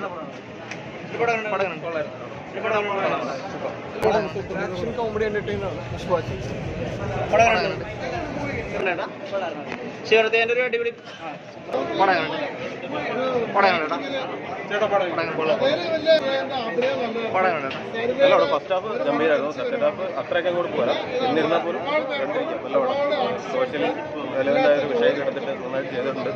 Action comedy entertainer ശിവരത്തേന്റെ ഒരു അടിപൊളി എല്ലാം ഫസ്റ്റ് ഹാഫ് ഗംഭീരമായിരുന്നു സെക്കൻഡ് ഹാഫ് അത്രയൊക്കെ അങ്ങോട്ട് പോരാ എന്നിരുന്നാൽ പോലും കണ്ടിരിക്കാം നല്ല പടം സോഷ്യലി റെലവൻ്റ് ആയ ഒരു വിഷയം എടുത്തിട്ട് നന്നായിട്ട് ചെയ്തിട്ടുണ്ട്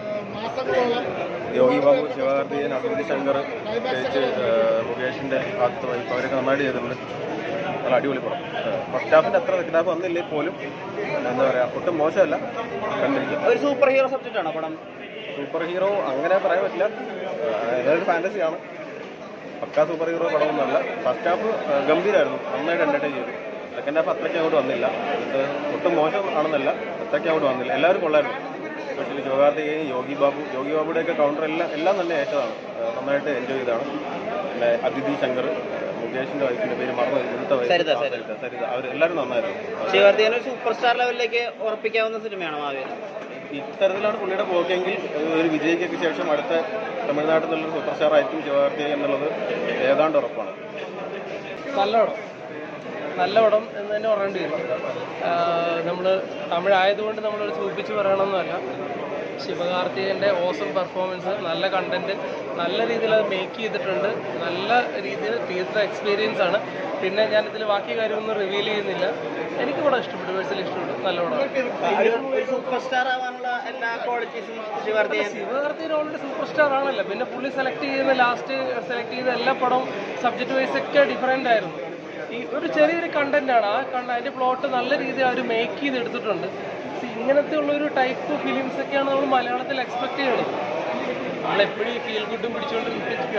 യോഗി ബാബു ശിവകാർത്തികൻ അഭിജിത് ശങ്കർ പ്രത്യേകിച്ച് മുകേഷിന്റെ ആദ്യത്തെ വൈഫ് അവരൊക്കെ നന്നായിട്ട് ചെയ്തിട്ടുണ്ട് നല്ല അടിപൊളി പടം ഫസ്റ്റ് ഹാഫിന്റെ അത്ര സെക്കൻഡ് ഹാഫ് വന്നില്ലേ പോലും എന്താ പറയാ ഒട്ടും മോശമല്ല കണ്ടിരിക്കാം ഒരു സൂപ്പർ ഹീറോ സബ്ജക്റ്റ് ആണോ പടം സൂപ്പർ ഹീറോ അങ്ങനെ പറയാൻ പറ്റില്ല ഇതൊരു ഫാന്റസിയാണ് പക്കാ സൂപ്പർ ഹീറോ പടമൊന്നുമല്ല ഫസ്റ്റ് ഹാഫ് ഗംഭീരമായിരുന്നു നന്നായിട്ട് എന്റർടൈൻ ചെയ്തു സെക്കൻഡ് ഹാഫ് അത്രയ്ക്ക് അങ്ങോട്ട് വന്നില്ല ഇത് ഒട്ടും മോശം ആണെന്നല്ല അത്രയ്ക്ക് അങ്ങോട്ട് വന്നില്ല എല്ലാവരും കൊള്ളായിരുന്നു സ്പെഷ്യലി ശിവകാർത്തികയും യോഗി ബാബു യോഗി ബാബുടെയൊക്കെ കൗണ്ടർ എല്ലാം എല്ലാം തന്നെ ഏറ്റതാണ് ഏഹ് നന്നായിട്ട് എൻജോയ് ചെയ്താണ് പിന്നെ അതിഥി ശങ്കർ ഏഹ് മുകേഷിന്റെ വൈഫിന്റെ പേര് മറന്നു ഇന്നത്തെ wife. സരിത, ആ, സരിത. സരിത അവർ എല്ലാവരും നന്നായിരുന്നു ശിവകാർത്തികൻ ഒരു സൂപ്പർ സ്റ്റാർ ലെവലിലേക്ക് ഉറപ്പിക്കാവുന്ന സിനിമയാണോ മാവേലി ഇത്തരത്തിലാണ് പുള്ളിയുടെ പോക്കെങ്കിൽ ഏഹ് ഒരു വിജയിക്കൊക്കെ ശേഷം അടുത്ത തമിഴ്നാട്ടിൽ നിന്നുള്ള സൂപ്പർ സ്റ്റാർ ആയിരിക്കും ശിവകാർത്തികൻ എന്നുള്ളത് ഏതാണ്ട് ഉറപ്പാണ് നല്ല പടം നല്ല പടം എന്ന് തന്നെ പറയേണ്ടി വരും നമ്മൾ തമിഴായതുകൊണ്ട് നമ്മളൊരു സൂചിപ്പിച്ച് പറയണമെന്നല്ല ശിവകാർത്തികൻ്റെ ഓസം പെർഫോമൻസ് നല്ല കണ്ടന്റ് നല്ല രീതിയിൽ അത് മേക്ക് ചെയ്തിട്ടുണ്ട് നല്ല രീതിയിൽ തിയേറ്റർ എക്സ്പീരിയൻസ് ആണ് പിന്നെ ഞാൻ ഇതിൽ ബാക്കി കാര്യമൊന്നും റിവീൽ ചെയ്യുന്നില്ല എനിക്ക് പടം ഇഷ്ടപ്പെട്ടു പേഴ്സണലി ഇഷ്ടപ്പെട്ടു നല്ല പടം ഒരു സൂപ്പർ സ്റ്റാർ ആവാനുള്ള എല്ലാ ക്വാളിറ്റീസും Sivakarthikeyan Sivakarthikeyan already super star ആണല്ലോ പിന്നെ പുള്ളി സെലക്ട് ചെയ്യുന്ന ലാസ്റ്റ് സെലക്ട് ചെയ്ത എല്ലാ പടവും സബ്ജക്ട് വൈസ് ഒക്കെ ഡിഫറെൻ്റ് ആയിരുന്നു ഈ ഒരു ചെറിയൊരു കണ്ടന്റ് ആണ് ആ കണ്ട അതിന്റെ പ്ലോട്ട് നല്ല രീതിയിൽ അവർ മേക്ക് ചെയ്ത് എടുത്തിട്ടുണ്ട് See, ഇങ്ങനത്തെ ഉള്ള ഒരു ടൈപ്പ് ഫിലിംസ് ഒക്കെയാണ് നമ്മൾ മലയാളത്തിൽ എക്സ്പെക്ട് ചെയ്യുന്നത് നമ്മളെപ്പോഴും ഈ ഫീൽ ഗുഡും പിടിച്ചുകൊണ്ട്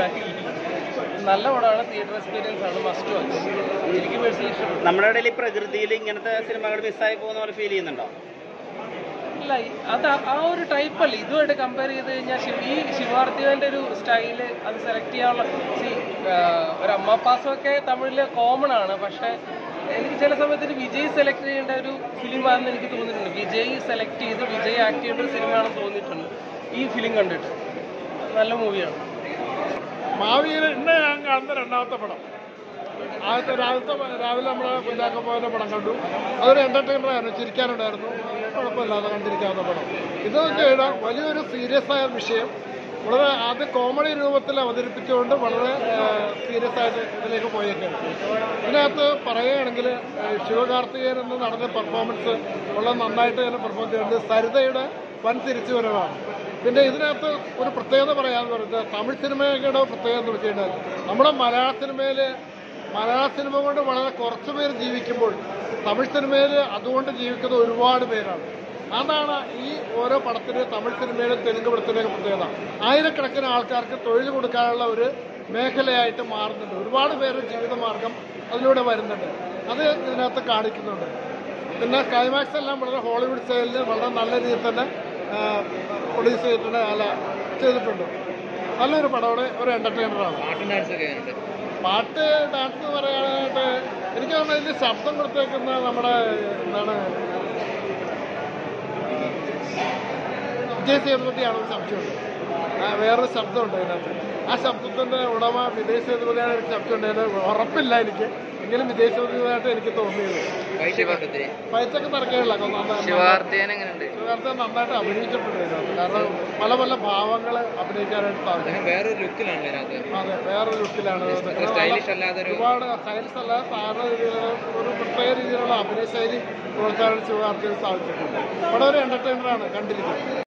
നല്ല പടമാണ് തിയേറ്റർ എക്സ്പീരിയൻസ് ആണ് മസ്റ്റ് വാച്ച് എനിക്ക് പേഴ്സണലി ഇഷ്ടപ്പെട്ടു നമ്മുടെ ഇടയിൽ ഈ പ്രകൃതിയിൽ ഇങ്ങനത്തെ സിനിമകൾ മിസ്സായി പോകുന്ന പോലെ ഫീൽ ചെയ്യുന്നുണ്ടോ അല്ല ഈ- അത് ആ- ആ ഒരു ടൈപ്പ് അല്ല ഇതുമായിട്ട് കമ്പയർ ചെയ്ത് കഴിഞ്ഞാൽ ശിവ ഈ ശിവാർത്ഥികളുടെ ഒരു സ്റ്റൈല് അത് സെലക്ട് ചെയ്യാനുള്ള സി ഒരു അമ്മ പാസമൊക്കെ തമിഴില് കോമൺ ആണ് പക്ഷെ എനിക്ക് ചില സമയത്ത് ഒരു വിജയ് സെലക്ട് ചെയ്യേണ്ട ഒരു ഫിലിമാണെന്ന് എനിക്ക് തോന്നിയിട്ടുണ്ട് വിജയ് സെലക്ട് ചെയ്ത് വിജയ് ആക്ട് ചെയ്യേണ്ട ഒരു സിനിമയാണെന്ന് തോന്നിയിട്ടുണ്ട് ഈ ഫിലിം കണ്ടിട്ട് നല്ല മൂവിയാണ് മാവിയിൽ ഇന്ന് ഞാൻ കാണുന്ന രണ്ടാമത്തെ പടം ആദ്യത്തെ രാവിലത്തെ പ- രാവിലെ നമ്മൾ കുഞ്ചാക്കപ്പോൻ്റെ പടം കണ്ടു അതൊരു എൻ്റർടൈനർ ആയിരുന്നു ചിരിക്കാനുണ്ടായിരുന്നു കുഴപ്പമില്ലാതെ കണ്ടിരിക്കാവുന്ന പടം ഇത് വെച്ച് കഴിഞ്ഞാൽ വലിയൊരു സീരിയസ് ആയ വിഷയം വളരെ ആദ്യം കോമഡി രൂപത്തിൽ അവതരിപ്പിച്ചുകൊണ്ട് വളരെ സീരിയസ് ആയിട്ട് ഇതിലേക്ക് പോയേക്കാണ് ഇതിനകത്ത് പറയുകയാണെങ്കിൽ ശിവകാർത്തികേയൻ എന്ന് നടന്ന പെർഫോമൻസ് വളരെ നന്നായിട്ട് തന്നെ പെർഫോം ചെയ്യുന്നുണ്ട് സരിതയുടെ വൻ തിരിച്ചുവരവാണ് പിന്നെ ഇതിനകത്ത് ഒരു പ്രത്യേകത പറയാന്ന് പറഞ്ഞാൽ തമിഴ് സിനിമയുടെ പ്രത്യേകത എന്ന് വെച്ച് കഴിഞ്ഞാൽ നമ്മുടെ മലയാള സിനിമയിൽ മലയാള സിനിമ കൊണ്ട് വളരെ കുറച്ച് പേര് ജീവിക്കുമ്പോൾ തമിഴ് സിനിമയിൽ അതുകൊണ്ട് ജീവിക്കുന്ന ഒരുപാട് പേരാണ് അതാണ് ഈ ഓരോ പടത്തിന് തമിഴ് സിനിമയിലും തെലുങ്ക് പടത്തിൻ്റെയൊക്കെ പ്രത്യേകത ആയിരക്കണക്കിന് ആൾക്കാർക്ക് തൊഴിൽ കൊടുക്കാനുള്ള ഒരു മേഖലയായിട്ട് മാറുന്നുണ്ട് ഒരുപാട് പേര് ജീവിതമാർഗം അതിലൂടെ വരുന്നുണ്ട് അത് ഇതിനകത്ത് കാണിക്കുന്നുണ്ട് പിന്നെ ക്ലൈമാക്സ് എല്ലാം വളരെ ഹോളിവുഡ് സ്റ്റൈലിൽ വളരെ നല്ല രീതിയിൽ തന്നെ പ്രൊഡ്യൂസ് ചെയ്തിട്ടുണ്ട് അല്ല ചെയ്തിട്ടുണ്ട് നല്ലൊരു പടമാണ് ഒരു എന്റർടൈനറാണ് പാട്ട് ഡാൻസ് എന്ന് പറയാനായിട്ട് എനിക്ക് തോന്നുന്നത് ഇതിന് ശബ്ദം കൊടുത്തേക്കുന്ന നമ്മുടെ എന്താണ് വിജയ് സേതുപതിയാണെന്ന് സംശയമുണ്ട് ആ, വേറൊരു ശബ്ദമുണ്ട് അതിനകത്ത് ആ ശബ്ദത്തിന്റെ ഉടമ വിദേശ സേതുപതിയാണ് എനിക്ക് സംശയമുണ്ട് അതിന് ഉറപ്പില്ല എനിക്ക് എങ്കിലും വിദേശ സേതുപതിയായിട്ട് എനിക്ക് തോന്നിയത് പൈസക്ക് നടക്കുകയുള്ള ശിവകാർത്തികൻ എങ്ങനെയുണ്ട് ശിവകാർത്തികൻ നന്നായിട്ട് അഭിനയിച്ചിട്ടുണ്ട് ഇതിനകത്ത് കാരണം പല പല ഭാവങ്ങൾ അഭിനയിക്കാനായിട്ട് സാധിക്കും വേറൊരു ലുക്കിലാണ് ഇതിനകത്ത് അതെ വേറൊരു ലുക്കിലാണ് സ്റ്റൈലിഷ് അല്ലാതെ ഒരുപാട് സ്റ്റൈലിഷ് അല്ല സാധാരണ രീതിയിലുള്ള ഒരു പ്രത്യേക രീതിയിലുള്ള അഭിനയ ശൈലി പുറത്താൻ ശിവകാർത്തികൻ സാധിച്ചിട്ടുണ്ട് വളരെ എന്റർടൈനറാണ് കണ്ടിരിക്കുന്നത്